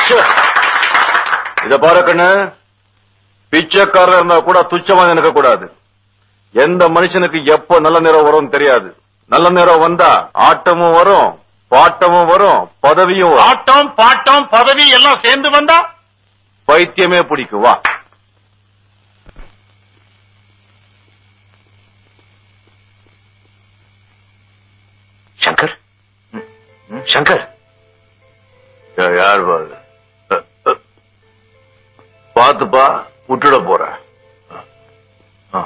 இத பாரு கண்ணு பிச்சைக்காரர் இருந்தா கூட துச்சமா நினைக்க கூடாது எந்த மனுஷனுக்கு எப்ப நல்ல நேரம் வரும்னு தெரியாது நல்ல நேரம் வந்தா ஆட்டமும் வரும் பாட்டமும் வரும் பதவியும் வரும் ஆட்டம் பாட்டம் பதவி எல்லாம் சேர்ந்து வந்தா பைத்தியமே பிடிக்கும் வா சங்கர் சங்கர் யா- யார் பாரு பாத்துப்பா விட்டுட போறேன் ஆ.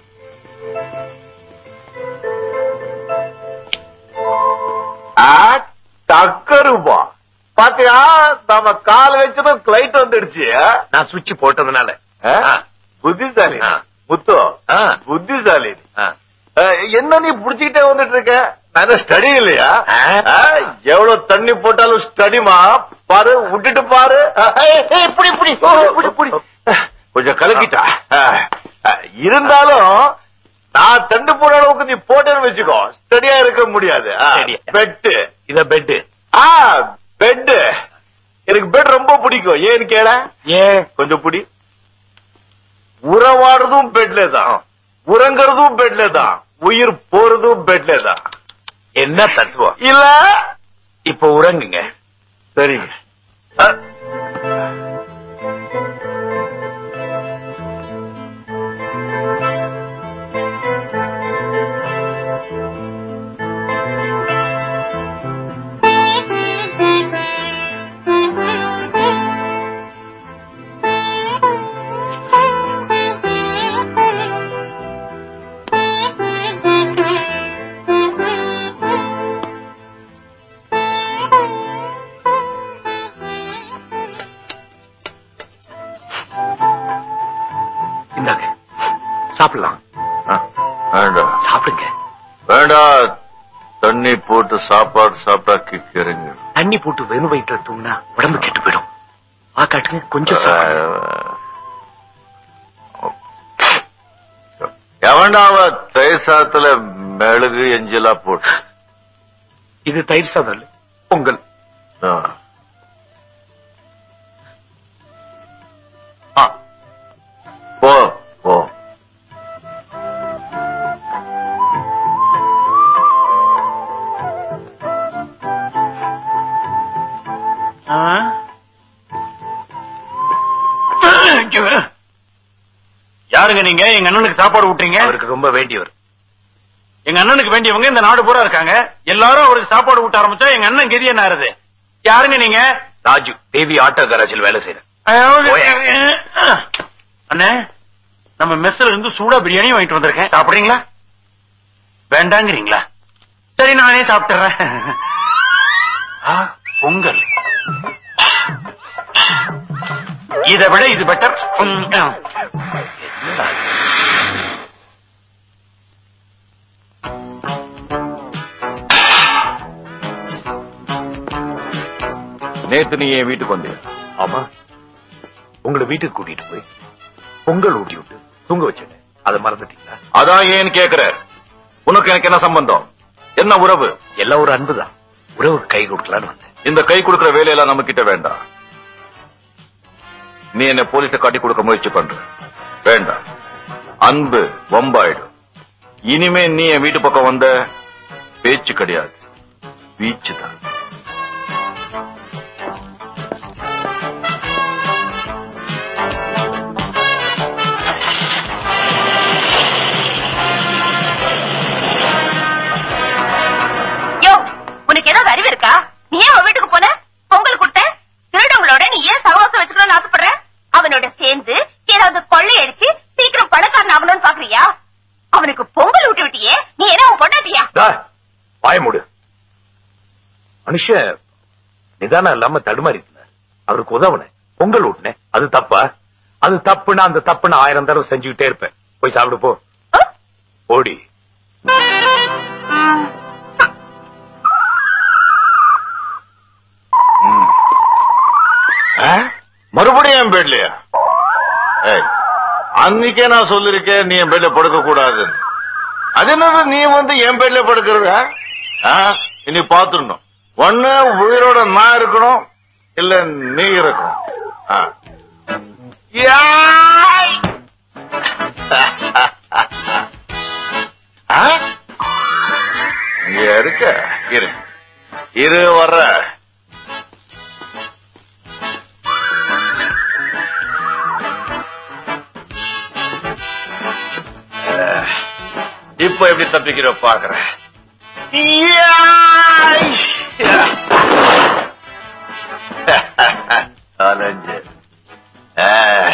ஆ, டக்கருப்பா பாத்தியா நம்ம கால் வச்சதும் கிளைட் வந்துடுச்சு நான் சுவிட்ச் போட்டதுனால ஆ? ஆ. புத்திசாலி ஆ. முத்து ஆ. புத்திசாலி ஆ. ஆ, என்ன நீ புடிச்சுக்கிட்டே வந்துட்டு இருக்க நான் ஸ்டடி இல்லையா ஆ. ஆ, எவ்வளவு தண்ணி போட்டாலும் ஸ்டடிமா பாரு விட்டுட்டு பாரு ஆ, ஏய், ஏய், இப்படி இப்படி ஓ, இப்படி, இப்படி. கொஞ்சம் கலக்கிட்டா ஆ, ஆ, இருந்தாலும் நான் தண்டு போட அளவுக்கு நீ போட்டேன்னு வச்சுக்கோ ஸ்டடியா இருக்க முடியாது சரி. பெட்டு இத பெட் ஆ பெட் எனக்கு பெட் ரொம்ப பிடிக்கும் ஏன்னு கேள ஏன் கொஞ்சம் புடி உறவாடுறதும் பெட்ல தான் உறங்குறதும் பெட்ல தான் உயிர் போறதும் பெட்ல தான் என்ன தத்துவம் இல்ல இப்ப உறங்குங்க சரிங்க அ, இந்தாங்க சாப்பிடலாம் அ, வேண்டாம் சாப்பிடுங்க வேண்டாம் தண்ணி போட்டு சாப்பாடு சாப்பிட்டா கிக்கிறங்க தண்ணி போட்டு வெறும் வயிற்றுல தூங்கினா உடம்பு கெட்டு போயிடும் ஆ காட்டுங்க கொஞ்சம் சாப்பிடுங்க. எவன்டாவ தயிர் சாத்துல மெழுகு எஞ்சிலா போட்டு இது தயிர் சாதம் இல்ல பொங்கல் ஆ. ஆ, போ போ யாருங்க நீங்க எங்க அண்ணனுக்கு சாப்பாடு விட்டுறீங்க அவருக்கு ரொம்ப வேண்டியவர் எங்க அண்ணனுக்கு வேண்டியவங்க இந்த நாடு பூரா இருக்காங்க எல்லாரும் அவருக்கு சாப்பாடு விட்ட ஆரம்பிச்சா எங்க அண்ணன் கெதி என்ன ஆறுது யாருங்க நீங்க ராஜு தேவி ஆட்டோ கராஜில் வேலை செய்யறேன் அண்ணே நம்ம மெஸ்ல இருந்து சூடா பிரியாணி வாங்கிட்டு வந்திருக்கேன் சாப்பிடுறீங்களா வேண்டாங்கிறீங்களா சரி நானே சாப்பிட்டுறேன் ஆ, பொங்கல் இதை விட இது பெட்டர் நேத்து நீ என் வீட்டுக்கு வந்திய ஆமா உங்களை வீட்டுக்கு கூட்டிட்டு போய் பொங்கல் ஊட்டி விட்டு தூங்க வச்சிட்டேன் அதை மறந்துட்டீங்களா அதான் ஏன்னு கேக்குற உனக்கு எனக்கு என்ன சம்பந்தம் என்ன உறவு எல்லாம் ஒரு அன்புதான் உறவுக்கு கை கொடுக்கலான்னு வந்தேன் இந்த கை கொடுக்கிற வேலையெல்லாம் நம்ம கிட்ட வேண்டாம் நீ என்ன போலீஸ காட்டி கொடுக்க முயற்சி பண்ற வேண்டாம் அன்பு வம்பாயிடும் இனிமே நீ என் வீட்டு பக்கம் வந்த பேச்சு கிடையாது வீச்சு தான் யோ உனக்கு ஏதாவது அறிவு இருக்கா நீ ஏன் உன் வீட்டுக்கு போன பொங்கல் கொடுத்த திருடங்களோட நீ ஏன் சகவாசம் வச்சுக்கணும்னு ஆசைப்படுற அவனோட சேர்ந்து ஏதாவது கொள்ளையடிச்சு சீக்கிரம் பணக்காரன் ஆகணும்னு பாக்குறியா அவனுக்கு பொங்கல் ஊட்டி விட்டியே நீ என்ன அவன் பொண்டாட்டியா பாய மூடு மனுஷன் நிதானம் இல்லாம தடுமாறி இருந்தார் அவருக்கு உதவுனேன் பொங்கல் ஊட்டினேன் அது தப்பா அது தப்புன்னா அந்த தப்புன்னு ஆயிரம் தடவை செஞ்சுக்கிட்டே இருப்பேன் போய் சாப்பிடு போ ஆ? ஓடி ம். ஆ? மறுபடியும் என் பெட்லயா ஏய், அன்னைக்கே நான் சொல்லிருக்கேன் நீ என் பெட்ல படுக்க கூடாதுன்னு அது என்னது நீ வந்து என் பெட்ல படுக்கிற இனி பாத்துடணும் ஒண்ணு உயிரோட நான் இருக்கணும் இல்ல நீ இருக்கும் ஆ. யாய்! ஆ? இங்க இருக்க இரு இரு வர்ற அஹ், இப்போ எப்படி தப்பிக்கிற பாக்குறேன் யாய்! அலைஞ்சு அஹ்.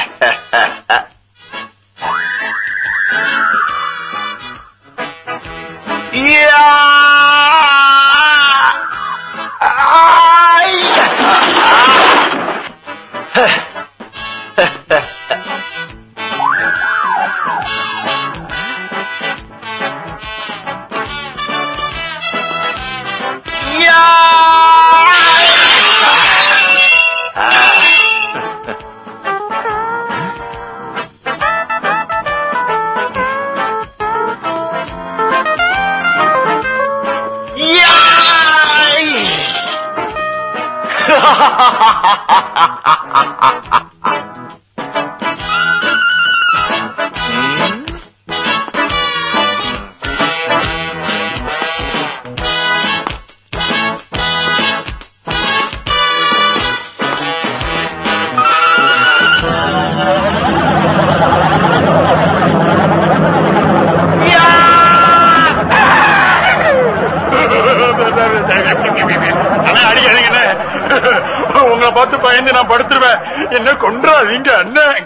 அண்ணா அடிக்காதீங்க உங்களை பார்த்து பயந்து நான் படுத்துருவேன் என்ன கொன்றாதீங்க அண்ணன்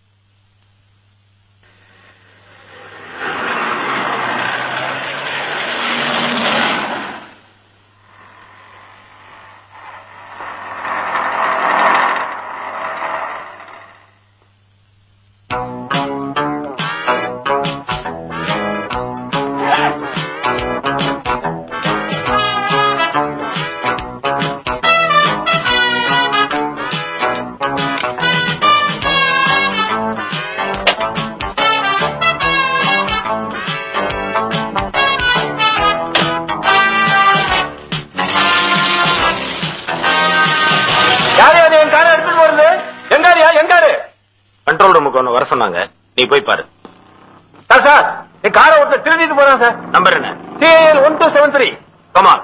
யாரு அது என் காரை எடுத்துட்டு போறது எங்காரியா எங்காரு கண்ட்ரோல் ரூமுக்கு ஒண்ணு வர சொன்னாங்க நீ போய் பாரு சார் சார் என் காரை ஒருத்தர் திருடிட்டு போறான் சார் நம்பர் என்ன CL one two seven three come on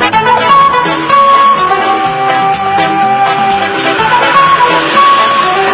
ஆ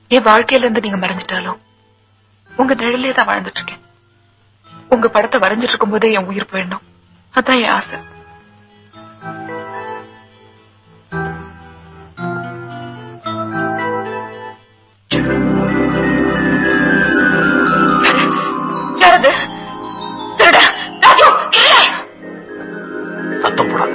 என் வாழ்க்கையில இருந்து நீங்க மறைஞ்சிட்டாலும் உங்க நிழலே தான் வாழ்ந்துட்டு இருக்கேன் உங்க படத்தை வரைஞ்சிட்டு இருக்கும் போதே என் உயிர் போயிடணும் அதான் என் ஆசை யாரது திருட ராஜு திருட சத்தம் போடாத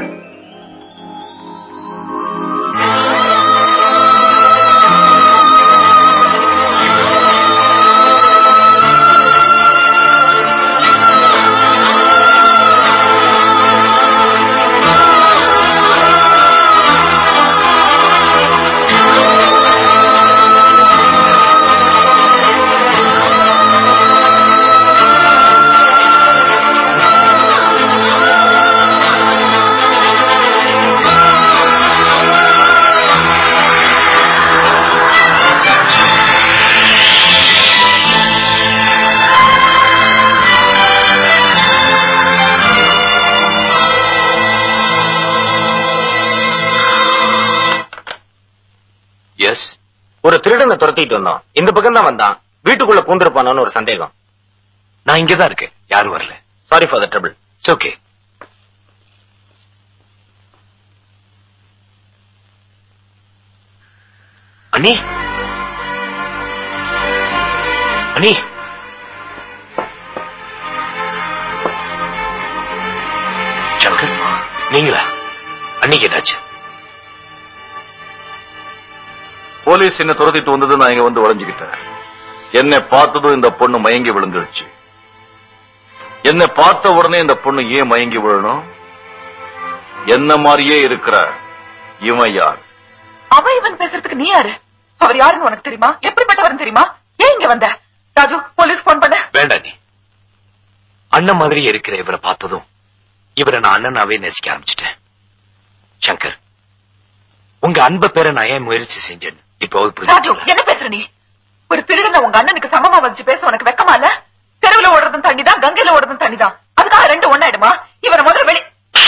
எஸ் ஒரு திருடனை துரத்திட்டு வந்தோம் இந்த பக்கம் தான் வந்தான் வீட்டுக்குள்ள பூந்திருப்பானோன்னு ஒரு சந்தேகம் நான் இங்கதான் இருக்கேன் யாரும் வரல sorry for the trouble it's okay அண்ணி அண்ணி சங்கர் நீங்களா அன்னைக்கு என்னாச்சு போலீஸ் என்ன துரத்திட்டு வந்தது நான் இங்க வந்து உடஞ்சுக்கிட்டேன் என்னை பார்த்ததும் இந்த பொண்ணு மயங்கி விழுந்துருச்சு என்னை பார்த்த உடனே இந்த பொண்ணு ஏன் மயங்கி விழணும் என்ன மாதிரியே இருக்கிற இவன் யார் அவ இவன் பேசுறதுக்கு நீ யாரு அவர் யாருன்னு உனக்கு தெரியுமா எப்படிப்பட்டவர்னு தெரியுமா ஏன் இங்க வந்த ராஜு போலீஸ் போன் பண்ண வேண்டாம் நீ அண்ணன் மாதிரி இருக்கிற இவரை பார்த்ததும் இவரை நான் அண்ணனாவே நேசிக்க ஆரம்பிச்சிட்டேன் சங்கர் உங்க அன்ப பேரை நான் ஏன் முயற்சி செஞ்சேன்னு இப்போ அவருக்கு ராஜு புரிஞ்சுதுங்களா? என்ன பேசுற நீ ஒரு திருடனை உங்க அண்ணனுக்கு சமமா வச்சு பேச உனக்கு வெக்கமா இல்ல தெருவுல ஓடுறதும் தண்ணிதான் கங்கையில ஓடுறதும் தண்ணிதான் அதுக்காக ரெண்டு ஒண்ணாயிடுமா இவரை முதல்ல வெளி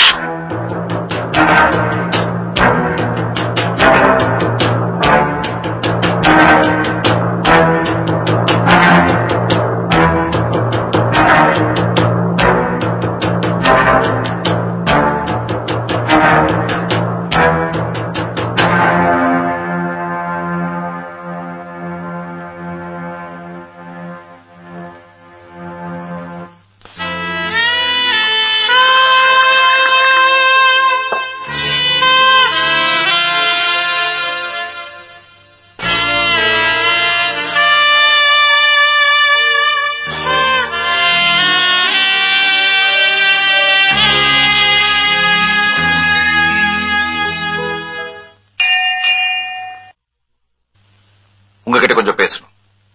உங்ககிட்ட கொஞ்சம் பேசணும்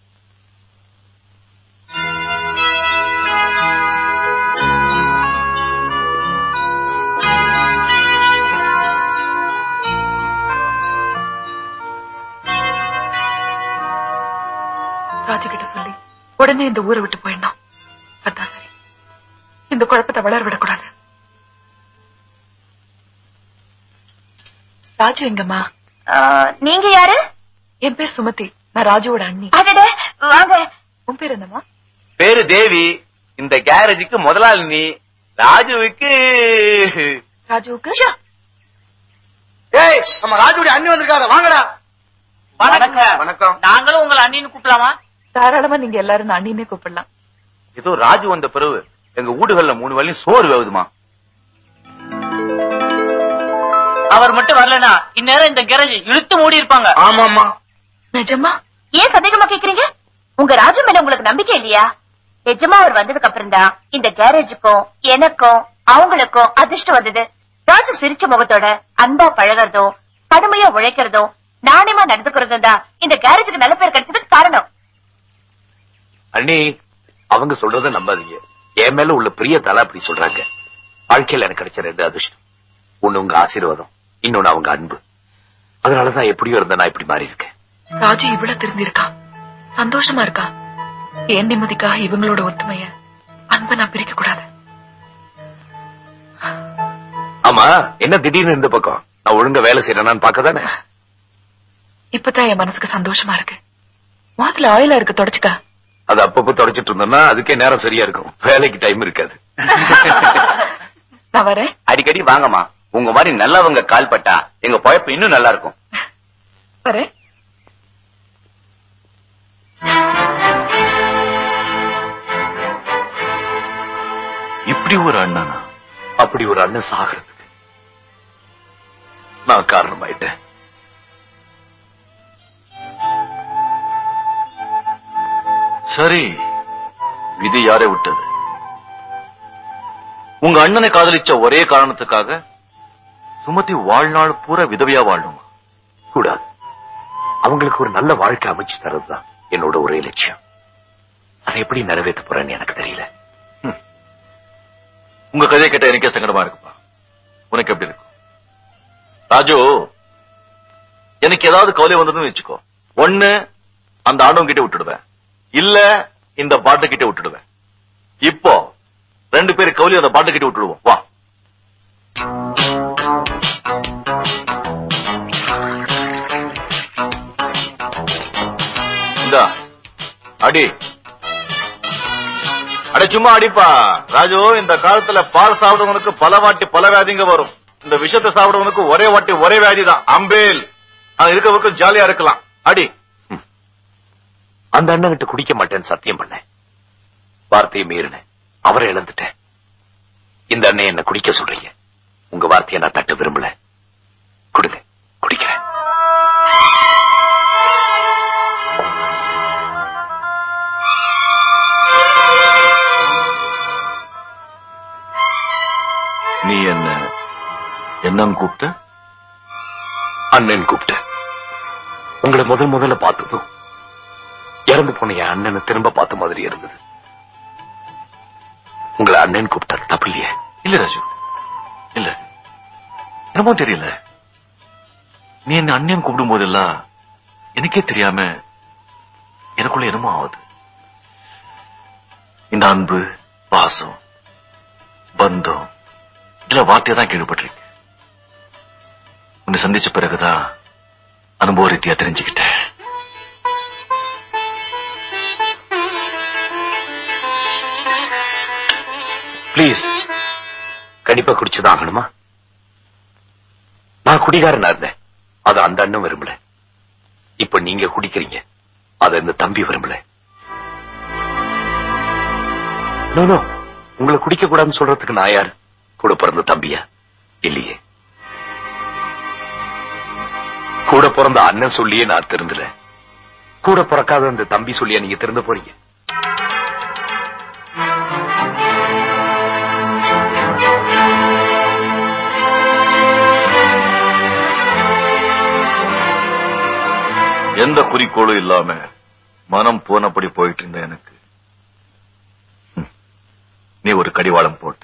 ராஜு கிட்ட சொல்லி உடனே இந்த ஊரை விட்டு போயிடணும் அதான் சரி இந்த குழப்பத்தை வளர விடக்கூடாது ராஜு எங்கம்மா நீங்க யாரு என் பேர் சுமதி நான் ராஜுவோட அண்ணி அடடே வாங்க உன் பேர் என்னம்மா பேரு தேவி இந்த கேரேஜுக்கு முதலாளி நீ ராஜுவுக்கு ராஜுவுக்கு ஏய் நம்ம ராஜுடைய அண்ணி வந்திருக்காங்க வாங்கடா வணக்கம் வணக்கம் நாங்களும் உங்களை அண்ணின்னு கூப்பிடலாமா தாராளமா நீங்க எல்லாரும் நான் அண்ணினே கூப்பிடலாம் ஏதோ ராஜு வந்த பிறகு எங்க வீடுகள்ல மூணு வேலையும் சோறு வேவுதுமா அவர் மட்டும் வரலனா இந்நேரம் இந்த கேரேஜ் இழுத்து மூடி இருப்பாங்க ஆமாமா நிஜமா ஏன் சந்தேகமா கேக்குறீங்க உங்க ராஜு மேல உங்களுக்கு நம்பிக்கை இல்லையா நிஜமா அவர் வந்ததுக்கு அப்புறம் தான் இந்த கேரேஜுக்கும் எனக்கும் அவங்களுக்கும் அதிர்ஷ்டம் வந்தது ராஜு சிரிச்ச முகத்தோட அன்பா பழகிறதும் கடுமையா உழைக்கிறதும் நாணயமா நடந்துக்கிறதும் தான் இந்த கேரேஜுக்கு நல்ல பேர் கிடைச்சதுக்கு காரணம் அண்ணி அவங்க சொல்றத நம்பாதீங்க என் மேல உள்ள பிரியத்தால அப்படி சொல்றாங்க வாழ்க்கையில எனக்கு கிடைச்ச ரெண்டு அதிர்ஷ்டம் ஒண்ணு உங்க ஆசீர்வாதம் இன்னொன்னு அவங்க அன்பு அதனாலதான் எப்படியோ இருந்த நான் இப்படி மாறி இருக்கேன் ராஜு இவ்வளவு திருந்திருக்கான் சந்தோஷமா இருக்கான் என் நிம்மதிக்காக இவங்களோட ஒத்துமைய அன்பை நான் பிரிக்க கூடாது ஆமா என்ன திடீர்னு இந்த பக்கம் நான் ஒழுங்கா வேலை செய்யறேன்னு பார்க்க தானே இப்பதான் என் மனசுக்கு சந்தோஷமா இருக்கு முகத்துல ஆயிலா இருக்கு தொடச்சுக்க அது அப்பப்ப தொடச்சிட்டு இருந்தோம்னா அதுக்கே நேரம் சரியா இருக்கும் வேலைக்கு டைம் இருக்காது நான் வரேன் அடிக்கடி வாங்கம்மா உங்க மாதிரி நல்லவங்க கால் பட்டா எங்க பழப்பு இன்னும் நல்லா இருக்கும் வரேன் இப்படி ஒரு அண்ணனா அப்படி ஒரு அண்ணன் சாகிறதுக்கு நான் காரணமாயிட்டேன் சரி விதி யாரை விட்டது உங்க அண்ணனை காதலிச்ச ஒரே காரணத்துக்காக சுமதி வாழ்நாள் பூரா விதவையா வாழணுமா கூடாது அவங்களுக்கு ஒரு நல்ல வாழ்க்கை அமைச்சு தரதுதான் என்னோட ஒரே லட்சியம் அதை எப்படி நிறைவேற்ற போறேன்னு எனக்கு தெரியல உங்க கதையை கேட்ட எனக்கே சங்கடமா இருக்குப்பா உனக்கு எப்படி இருக்கும் ராஜு எனக்கு ஏதாவது கவலை வந்ததுன்னு வச்சுக்கோ ஒண்ணு அந்த ஆண்டவன் கிட்ட விட்டுடுவேன் இல்ல இந்த பாட்டு கிட்ட விட்டுடுவேன் இப்போ ரெண்டு பேரும் கவலை அந்த பாட்டு கிட்ட விட்டுடுவோம் வா இந்தா அடி அட சும்மா அடிப்பா ராஜு இந்த காலத்துல பால் சாப்பிடுறவனுக்கு பல வாட்டி பல வியாதிங்க வரும் இந்த விஷத்தை சாப்பிடுறவனுக்கு ஒரே வாட்டி ஒரே வியாதி தான் அம்பேல் அது இருக்க வரைக்கும் ஜாலியா இருக்கலாம் அடி அந்த அண்ணன் கிட்ட குடிக்க மாட்டேன்னு சத்தியம் பண்ணேன் வார்த்தையை மீறினேன் அவரை இழந்துட்டேன் இந்த அண்ணன் என்ன குடிக்க சொல்றீங்க உங்க வார்த்தையை நான் தட்ட விரும்பல கொடுங்க குடிக்கிறேன் நீ என்ன என்னன்னு கூப்பிட்ட அண்ணன் கூப்பிட்டேன் உங்களை முதல் முதல்ல பார்த்ததும் இறந்து போன என் அண்ணனை திரும்ப பார்த்த மாதிரி இருந்தது உங்களை அண்ணன் கூப்பிட்டது தப்பு இல்லையே இல்ல ராஜு இல்ல என்னமோ தெரியல நீ என்ன அண்ணன் கூப்பிடும் போதெல்லாம் எனக்கே தெரியாம எனக்குள்ள என்னமோ ஆகுது இந்த அன்பு பாசம் பந்தம் இதுல வார்த்தையை தான் கேள்விப்பட்டிருக்கேன் உன்னை சந்திச்ச பிறகுதான் அனுபவ ரீதியா தெரிஞ்சுக்கிட்டேன் ப்ளீஸ் கண்டிப்பா குடிச்சுதான் ஆகணுமா நான் குடிகாரனா இருந்தேன் அது அந்த அண்ணன் விரும்பல இப்ப நீங்க குடிக்கிறீங்க அத இந்த தம்பி விரும்பல நோ நோ உங்களை குடிக்க கூடாதுன்னு சொல்றதுக்கு நான் யாரு கூட பிறந்த தம்பியா இல்லையே கூட பிறந்த அண்ணன் சொல்லியே நான் திருந்தல கூட பிறக்காத அந்த தம்பி சொல்லியா நீங்க திறந்து போறீங்க எந்த குறிக்கோளும் இல்லாம மனம் போனபடி போயிட்டு இருந்த எனக்கு ம், நீ ஒரு கடிவாளம் போட்ட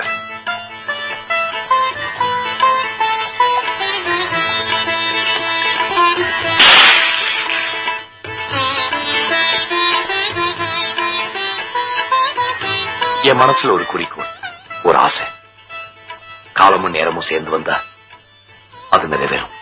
என் மனசுல ஒரு குறிக்கோள் ஒரு ஆசை காலமும் நேரமும் சேர்ந்து வந்தா அது நிறைவேறும்